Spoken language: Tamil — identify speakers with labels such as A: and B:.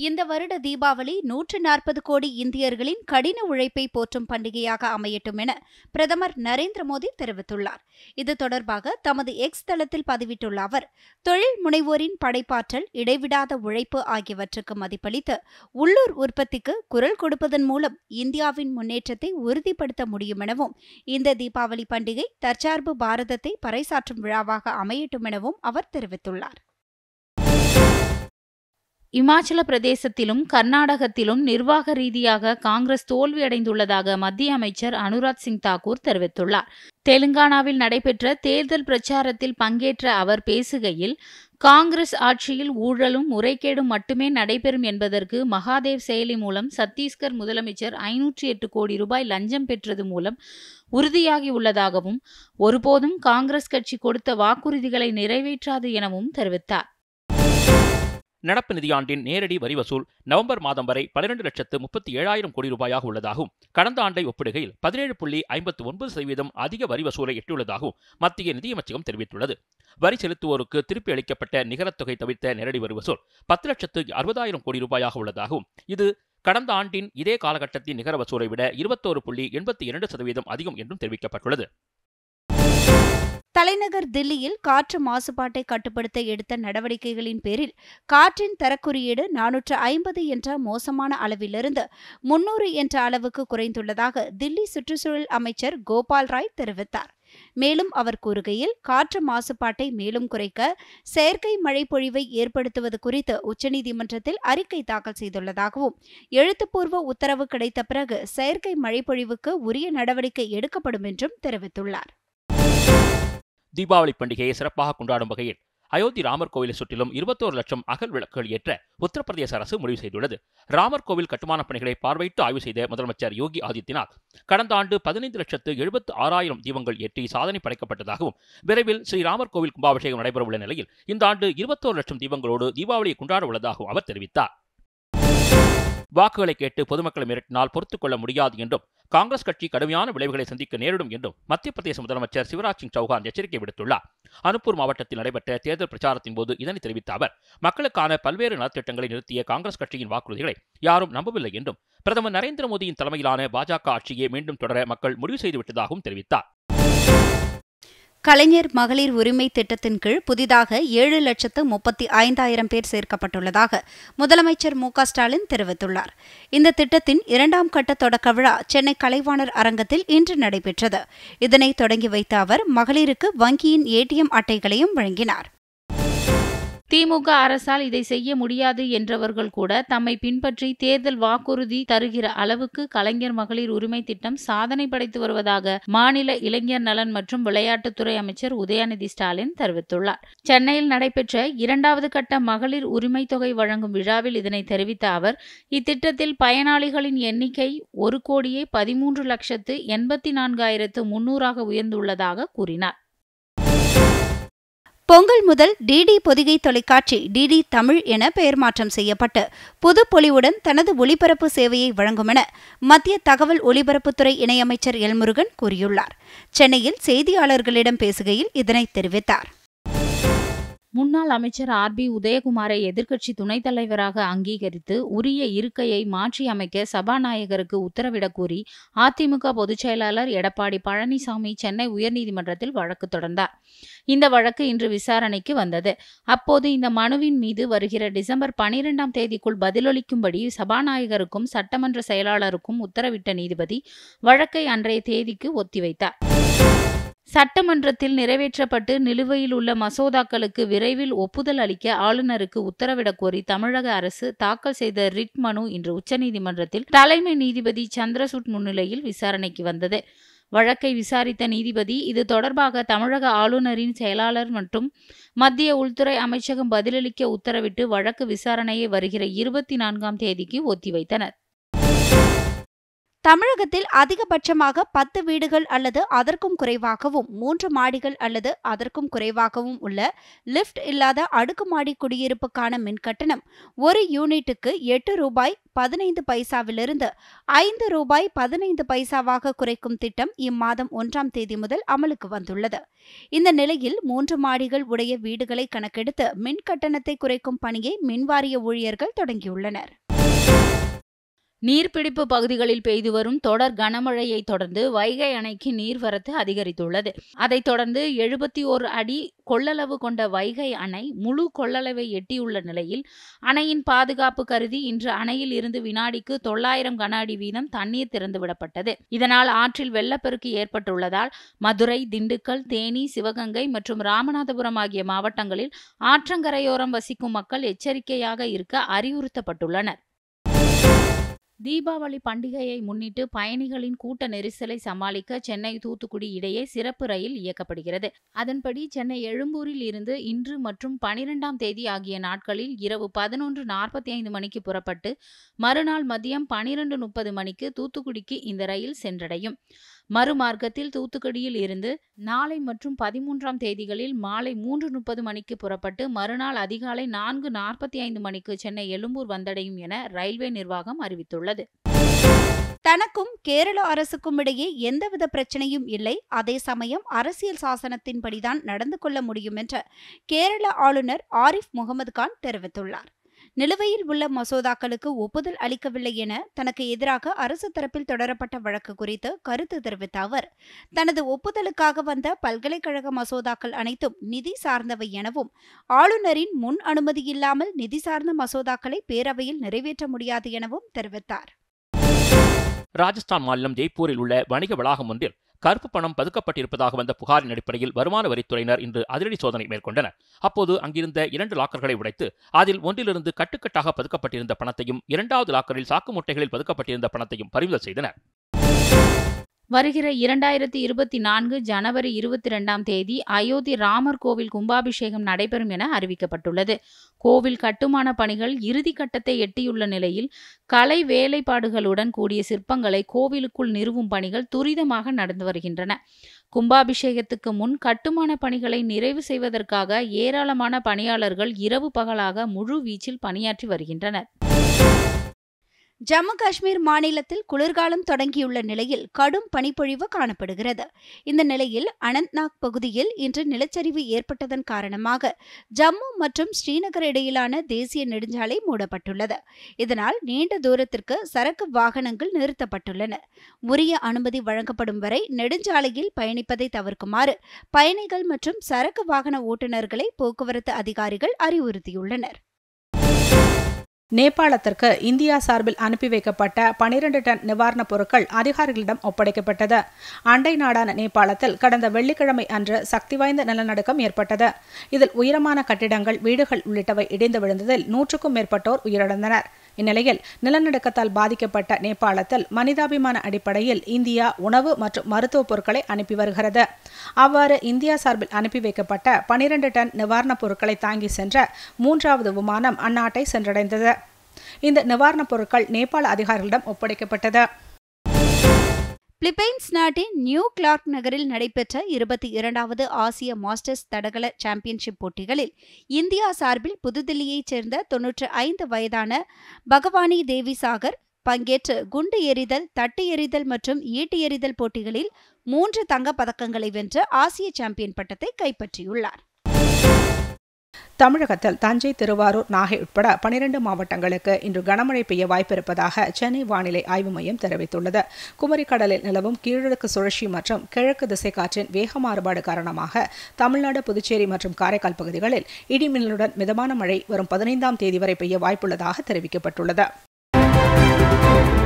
A: இந்த வருட தீபாவளி நூற்று நாற்பது கோடி இந்தியர்களின் கடின உழைப்பை போற்றும் பண்டிகையாக அமையட்டும் என பிரதமர் நரேந்திர மோடி தெரிவித்துள்ளார் இது தொடர்பாக தமது எக்ஸ் தளத்தில் பதிவிட்டுள்ள அவர் தொழில் முனைவோரின் படைப்பாற்றல் இடைவிடாத உழைப்பு ஆகியவற்றுக்கு மதிப்பளித்து உள்ளூர் உற்பத்திக்கு குரல் கொடுப்பதன் மூலம் இந்தியாவின் முன்னேற்றத்தை உறுதிப்படுத்த முடியும் எனவும் இந்த தீபாவளி பண்டிகை தற்சார்பு பாரதத்தை பறைசாற்றும் விழாவாக அமையட்டும் எனவும் அவர் தெரிவித்துள்ளார்
B: இமாச்சல பிரதேசத்திலும் கர்நாடகத்திலும் நிர்வாக ரீதியாக காங்கிரஸ் தோல்வியடைந்துள்ளதாக மத்திய அமைச்சர் அனுராக் சிங் தாக்கூர் தெரிவித்துள்ளார் தெலுங்கானாவில் நடைபெற்ற தேர்தல் பிரச்சாரத்தில் பங்கேற்ற அவர் பேசுகையில் காங்கிரஸ் ஆட்சியில் ஊழலும் முறைகேடும் மட்டுமே நடைபெறும் என்பதற்கு மகாதேவ் செயலி மூலம் சத்தீஸ்கர் முதலமைச்சர் ஐநூற்றி எட்டு கோடி ரூபாய் லஞ்சம் பெற்றது மூலம் உறுதியாகியுள்ளதாகவும் ஒருபோதும் காங்கிரஸ் கட்சி கொடுத்த வாக்குறுதிகளை நிறைவேற்றாது எனவும் தெரிவித்தார்
C: நடப்பு நிதியாண்டின் நேரடி வரி வசூல் நவம்பர் மாதம் வரை பன்னிரண்டு லட்சத்து முப்பத்தி ஏழாயிரம் கோடி ரூபாயாக உள்ளதாகவும் கடந்த ஆண்டை ஒப்பிடுகையில் பதினேழு புள்ளி ஐம்பத்து ஒன்பது சதவீதம் அதிக வரி வசூலை எட்டியுள்ளதாகவும் மத்திய நிதியமைச்சகம் தெரிவித்துள்ளது வரி செலுத்துவோருக்கு திருப்பி அளிக்கப்பட்ட நிகரத் தொகை தவிர்த்த நேரடி வரி வசூல் பத்து லட்சத்து அறுபதாயிரம் கோடி ரூபாயாக உள்ளதாகவும் இது கடந்த ஆண்டின் இதே காலகட்டத்தின் நிகர வசூலை விட இருபத்தோரு புள்ளி எண்பத்தி இரண்டு சதவீதம் அதிகம் என்றும் தெரிவிக்கப்பட்டுள்ளது
A: தலைநகர் தில்லியில் காற்று மாசுபாட்டை கட்டுப்படுத்த எடுத்த நடவடிக்கைகளின் பேரில் காற்றின் தரக்குறியீடு நானூற்று ஐம்பது என்ற மோசமான அளவிலிருந்து முன்னூறு என்ற அளவுக்கு குறைந்துள்ளதாக தில்லி சுற்றுச்சூழல் அமைச்சர் கோபால் ராய் தெரிவித்தார் மேலும் அவர் கூறுகையில் காற்று மாசுபாட்டை மேலும் குறைக்க செயற்கை மழைப்பொழிவை ஏற்படுத்துவது குறித்து உச்சநீதிமன்றத்தில் அறிக்கை தாக்கல் செய்துள்ளதாகவும் எழுத்துப்பூர்வ உத்தரவு கிடைத்த பிறகு செயற்கை மழைப்பொழிவுக்கு உரிய நடவடிக்கை எடுக்கப்படும் என்றும் தெரிவித்துள்ளார்
C: தீபாவளி பண்டிகையை சிறப்பாக கொண்டாடும் வகையில் அயோத்தி ராமர் கோவிலை சுற்றிலும் இருபத்தோரு லட்சம் அகல் விளக்குகள் ஏற்ற உத்தரப்பிரதேச அரசு முடிவு செய்துள்ளது ராமர் கோவில் கட்டுமானப் பணிகளை பார்வையிட்டு ஆய்வு செய்த முதலமைச்சர் யோகி ஆதித்யநாத் கடந்த ஆண்டு பதினைந்து லட்சத்து எழுபத்து ஆறாயிரம் தீபங்கள் ஏற்றி சாதனை படைக்கப்பட்டதாகவும் விரைவில் ஸ்ரீராமர் கோவில் கும்பாபிஷேகம் நடைபெறவுள்ள நிலையில் இந்த ஆண்டு இருபத்தோரு லட்சம் தீபங்களோடு தீபாவளியை கொண்டாட உள்ளதாகவும் அவர் தெரிவித்தார் வாக்குகளை கேட்டு பொதுமக்களை மிரட்டினால் பொறுத்துக் கொள்ள முடியாது என்றும் காங்கிரஸ் கட்சி கடுமையான விளைவுகளை சந்திக்க நேரிடும் என்றும் மத்திய பிரதேச முதலமைச்சர் சிவராஜ் சிங் சௌஹான் எச்சரிக்கை விடுத்துள்ளார் அனுப்பூர் மாவட்டத்தில் நடைபெற்ற தேர்தல் பிரச்சாரத்தின் போது இதனை தெரிவித்த அவர் மக்களுக்கான பல்வேறு நலத்திட்டங்களை நிறுத்திய காங்கிரஸ் கட்சியின் வாக்குறுதிகளை யாரும் நம்பவில்லை என்றும் பிரதமர் நரேந்திர மோடியின் தலைமையிலான பாஜக ஆட்சியை மீண்டும் தொடர மக்கள் முடிவு செய்துவிட்டதாகவும் தெரிவித்தார்
A: கலைஞர் மகளிர் உரிமை திட்டத்தின் கீழ் புதிதாக ஏழு லட்சத்து முப்பத்தி ஐந்தாயிரம் பேர் சேர்க்கப்பட்டுள்ளதாக முதலமைச்சர் மு ஸ்டாலின் தெரிவித்துள்ளார் இந்த திட்டத்தின் இரண்டாம் கட்ட தொடக்க விழா சென்னை கலைவாணர் அரங்கத்தில் இன்று நடைபெற்றது இதனை தொடங்கி வைத்த அவர் மகளிருக்கு வங்கியின் ஏடிஎம் அட்டைகளையும் வழங்கினார்
B: திமுக அரசால் இதை செய்ய முடியாது என்றவர்கள் கூட தம்மை பின்பற்றி தேர்தல் வாக்குறுதி தருகிற அளவுக்கு கலைஞர் மகளிர் உரிமை திட்டம் சாதனை படைத்து வருவதாக மாநில இளைஞர் நலன் மற்றும் விளையாட்டுத்துறை அமைச்சர் உதயநிதி ஸ்டாலின் தெரிவித்துள்ளார் சென்னையில் நடைபெற்ற இரண்டாவது கட்ட மகளிர் உரிமை தொகை வழங்கும் விழாவில் இதனை தெரிவித்த அவர் இத்திட்டத்தில் பயனாளிகளின் எண்ணிக்கை ஒரு கோடியே பதிமூன்று லட்சத்து எண்பத்தி நான்காயிரத்து முன்னூறாக உயர்ந்துள்ளதாக கூறினார்
A: பொங்கல் முதல் டிடி பொதிகை தொலைக்காட்சி டிடி தமிழ் என பெயர் மாற்றம் செய்யப்பட்டு புது பொலிவுடன் தனது ஒளிபரப்பு சேவையை வழங்கும் என மத்திய தகவல் ஒலிபரப்புத்துறை இணையமைச்சர் எல்முருகன் கூறியுள்ளார் சென்னையில் செய்தியாளர்களிடம் பேசுகையில் இதனை தெரிவித்தார்
B: முன்னாள் அமைச்சர் ஆர் பி உதயகுமாரை எதிர்க்கட்சி துணைத் தலைவராக அங்கீகரித்து உரிய இருக்கையை மாற்றி அமைக்க சபாநாயகருக்கு உத்தரவிடக் கோரி அதிமுக பொதுச் செயலாளர் எடப்பாடி பழனிசாமி சென்னை உயர்நீதிமன்றத்தில் வழக்கு தொடர்ந்தார் இந்த வழக்கு இன்று விசாரணைக்கு வந்தது அப்போது இந்த மனுவின் மீது வருகிற டிசம்பர் பனிரெண்டாம் தேதிக்குள் பதிலளிக்கும்படி சபாநாயகருக்கும் சட்டமன்ற செயலாளருக்கும் உத்தரவிட்ட நீதிபதி வழக்கை அன்றைய தேதிக்கு ஒத்திவைத்தார் சட்டமன்றத்தில் நிறைவேற்றப்பட்டு நிலுவையில் உள்ள மசோதாக்களுக்கு விரைவில் ஒப்புதல் அளிக்க ஆளுநருக்கு உத்தரவிடக் கோரி தமிழக அரசு தாக்கல் செய்த ரிட் மனு இன்று உச்சநீதிமன்றத்தில் தலைமை நீதிபதி சந்திரசூட் முன்னிலையில் விசாரணைக்கு வந்தது வழக்கை விசாரித்த நீதிபதி இது தொடர்பாக தமிழக ஆளுநரின் செயலாளர் மற்றும் மத்திய உள்துறை அமைச்சகம் பதிலளிக்க உத்தரவிட்டு வழக்கு விசாரணையை வருகிற இருபத்தி நான்காம் தேதிக்கு ஒத்திவைத்தனர்
A: தமிழகத்தில் அதிகபட்சமாக பத்து வீடுகள் அல்லது அதற்கும் குறைவாகவும் மூன்று மாடிகள் அல்லது அதற்கும் குறைவாகவும் உள்ள லிஃப்ட் இல்லாத அடுக்குமாடி குடியிருப்புக்கான மின்கட்டணம் ஒரு யூனிட்டுக்கு எட்டு ரூபாய் பதினைந்து பைசாவிலிருந்து ஐந்து ரூபாய் பதினைந்து பைசாவாக குறைக்கும் திட்டம் இம்மாதம் ஒன்றாம் தேதி முதல் அமலுக்கு வந்துள்ளது இந்த நிலையில் மூன்று மாடிகள் உடைய வீடுகளை கணக்கெடுத்து மின் கட்டணத்தை குறைக்கும் பணியை மின்வாரிய ஊழியர்கள் தொடங்கியுள்ளனர்
B: நீர்பிடிப்பு பகுதிகளில் பெய்து வரும் தொடர் கனமழையை தொடர்ந்து வைகை அணைக்கு நீர்வரத்து அதிகரித்துள்ளது அதைத் தொடர்ந்து எழுபத்தி ஓரு அடி கொள்ளளவு கொண்ட வைகை அணை முழு கொள்ளளவை எட்டியுள்ள நிலையில் அணையின் பாதுகாப்பு கருதி இன்று அணையில் இருந்து வினாடிக்கு தொள்ளாயிரம் கன அடி வீதம் தண்ணீர் திறந்துவிடப்பட்டது இதனால் ஆற்றில் வெள்ளப்பெருக்கு ஏற்பட்டுள்ளதால் மதுரை திண்டுக்கல் தேனி சிவகங்கை மற்றும் ராமநாதபுரம் ஆகிய மாவட்டங்களில் ஆற்றங்கரையோரம் வசிக்கும் மக்கள் எச்சரிக்கையாக இருக்க அறிவுறுத்தப்பட்டுள்ளனர் தீபாவளி பண்டிகையை முன்னிட்டு பயணிகளின் கூட்ட நெரிசலை சமாளிக்க சென்னை தூத்துக்குடி இடையே சிறப்பு ரயில் இயக்கப்படுகிறது அதன்படி சென்னை எழும்பூரில் இருந்து இன்று மற்றும் பனிரெண்டாம் தேதி ஆகிய நாட்களில் இரவு பதினொன்று நாற்பத்தி ஐந்து மணிக்கு புறப்பட்டு மறுநாள் மதியம் பனிரெண்டு முப்பது மணிக்கு தூத்துக்குடிக்கு இந்த ரயில் சென்றடையும் மறுமார்க்கத்தில் தூத்துக்குடியில் இருந்து நாளை மற்றும் பதிமூன்றாம் தேதிகளில் மாலை மூன்று முப்பது மணிக்கு புறப்பட்டு மறுநாள் அதிகாலை நான்கு நாற்பத்தி ஐந்து மணிக்கு சென்னை எழும்பூர் வந்தடையும் என ரயில்வே நிர்வாகம் அறிவித்துள்ளது
A: தனக்கும் கேரள அரசுக்கும் இடையே எந்தவித பிரச்சனையும் இல்லை அதே சமயம் அரசியல் சாசனத்தின்படிதான் நடந்து கொள்ள முடியும் என்று கேரள ஆளுநர் ஆரிஃப் முகமது கான் தெரிவித்துள்ளார் நிலுவையில் உள்ள மசோதாக்களுக்கு ஒப்புதல் அளிக்கவில்லை என தனக்கு எதிராக அரசு தரப்பில் தொடரப்பட்ட வழக்கு குறித்து கருத்து தெரிவித்த அவர் தனது ஒப்புதலுக்காக வந்த பல்கலைக்கழக மசோதாக்கள் அனைத்தும் நிதி சார்ந்தவை எனவும் ஆளுநரின் முன் அனுமதி இல்லாமல் நிதி சார்ந்த மசோதாக்களை பேரவையில் நிறைவேற்ற முடியாது எனவும் தெரிவித்தார்
C: ராஜஸ்தான் மாநிலம் ஜெய்ப்பூரில் உள்ள வணிக வளாகம் ஒன்றில் கருப்பு பணம் பதுக்கப்பட்டிருப்பதாக வந்த புகாரின் அடிப்படையில் வருமான வரித்துறையினர் இன்று அதிரடி சோதனை மேற்கொண்டனர் அப்போது அங்கிருந்த இரண்டு லாக்கர்களை உடைத்து அதில் ஒன்றிலிருந்து கட்டுக்கட்டாக பதுக்கப்பட்டிருந்த பணத்தையும் இரண்டாவது லாக்கரில் சாக்கு மூட்டைகளில் பதுக்கப்பட்டிருந்த பணத்தையும் பறிமுதல் செய்தனர்
B: வருகிற இரண்டாயிரத்தி இருபத்தி நான்கு ஜனவரி இருபத்தி ரெண்டாம் தேதி அயோத்தி ராமர் கோவில் கும்பாபிஷேகம் நடைபெறும் என அறிவிக்கப்பட்டுள்ளது கோவில் கட்டுமான பணிகள் இறுதி கட்டத்தை எட்டியுள்ள நிலையில் கலை வேலைப்பாடுகளுடன் கூடிய சிற்பங்களை கோவிலுக்குள் நிறுவும் பணிகள் துரிதமாக நடந்து வருகின்றன கும்பாபிஷேகத்துக்கு முன் கட்டுமான பணிகளை நிறைவு செய்வதற்காக ஏராளமான பணியாளர்கள் இரவு பகலாக முழு வீச்சில் பணியாற்றி வருகின்றனர்
A: ஜம்மு காஷ்மீர் மாநிலத்தில் குளிர்காலம் தொடங்கியுள்ள நிலையில் கடும் பனிப்பொழிவு காணப்படுகிறது இந்த நிலையில் அனந்த்நாக் பகுதியில் இன்று நிலச்சரிவு ஏற்பட்டதன் காரணமாக ஜம்மு மற்றும் ஸ்ரீநகர் இடையிலான தேசிய நெடுஞ்சாலை மூடப்பட்டுள்ளது இதனால் நீண்ட தூரத்திற்கு சரக்கு வாகனங்கள் நிறுத்தப்பட்டுள்ளன உரிய அனுமதி வழங்கப்படும் வரை நெடுஞ்சாலையில் பயணிப்பதை தவிர்க்குமாறு பயணிகள் மற்றும் சரக்கு வாகன ஓட்டுநர்களை போக்குவரத்து அதிகாரிகள் அறிவுறுத்தியுள்ளனர்
D: நேபாளத்திற்கு இந்தியா சார்பில் அனுப்பி வைக்கப்பட்ட பனிரெண்டு டன் நிவாரணப் பொருட்கள் அதிகாரிகளிடம் ஒப்படைக்கப்பட்டது அண்டை நாடான நேபாளத்தில் கடந்த வெள்ளிக்கிழமை அன்று சக்தி வாய்ந்த நிலநடுக்கம் ஏற்பட்டது இதில் உயரமான கட்டிடங்கள் வீடுகள் உள்ளிட்டவை இடிந்து விழுந்ததில் நூற்றுக்கும் மேற்பட்டோர் உயிரிழந்தனர் இந்நிலையில் நிலநடுக்கத்தால் பாதிக்கப்பட்ட நேபாளத்தில் மனிதாபிமான அடிப்படையில் இந்தியா உணவு மற்றும் மருத்துவப் பொருட்களை அனுப்பி வருகிறது அவ்வாறு இந்தியா சார்பில் அனுப்பி வைக்கப்பட்ட பனிரெண்டு டன் நிவாரணப் பொருட்களை தாங்கி சென்ற மூன்றாவது விமானம் அந்நாட்டை சென்றடைந்தது இந்த நிவாரணப் பொருட்கள் நேபாள அதிகாரிகளிடம் ஒப்படைக்கப்பட்டது
A: பிலிப்பைன்ஸ் நாட்டின் நியூ கிளார்க் நகரில் நடைபெற்ற இருபத்தி இரண்டாவது ஆசிய மாஸ்டர்ஸ் தடகள சாம்பியன்ஷிப் போட்டிகளில் இந்தியா சார்பில் புதுதில்லியைச் சேர்ந்த தொன்னூற்று ஐந்து வயதான பகவானி தேவி சாகர் பங்கேற்று குண்டு எறிதல் தட்டு எறிதல் மற்றும் ஈட்டு எறிதல் போட்டிகளில் மூன்று தங்கப் பதக்கங்களை வென்று ஆசிய சாம்பியன் பட்டத்தை கைப்பற்றியுள்ளார்
D: தமிழகத்தில் தஞ்சை திருவாரூர் நாகை உட்பட பனிரெண்டு மாவட்டங்களுக்கு இன்று கனமழை பெய்ய வாய்ப்பிருப்பதாக சென்னை வானிலை ஆய்வு மையம் தெரிவித்துள்ளது குமரிக்கடலில் நிலவும் கீழடுக்கு சுழற்சி மற்றும் கிழக்கு திசை காற்றின் வேக மாறுபாடு காரணமாக தமிழ்நாடு புதுச்சேரி மற்றும் காரைக்கால் பகுதிகளில் இடிமின்னலுடன் மிதமான மழை வரும் பதினைந்தாம் தேதி வரை பெய்ய வாய்ப்புள்ளதாக தெரிவிக்கப்பட்டுள்ளது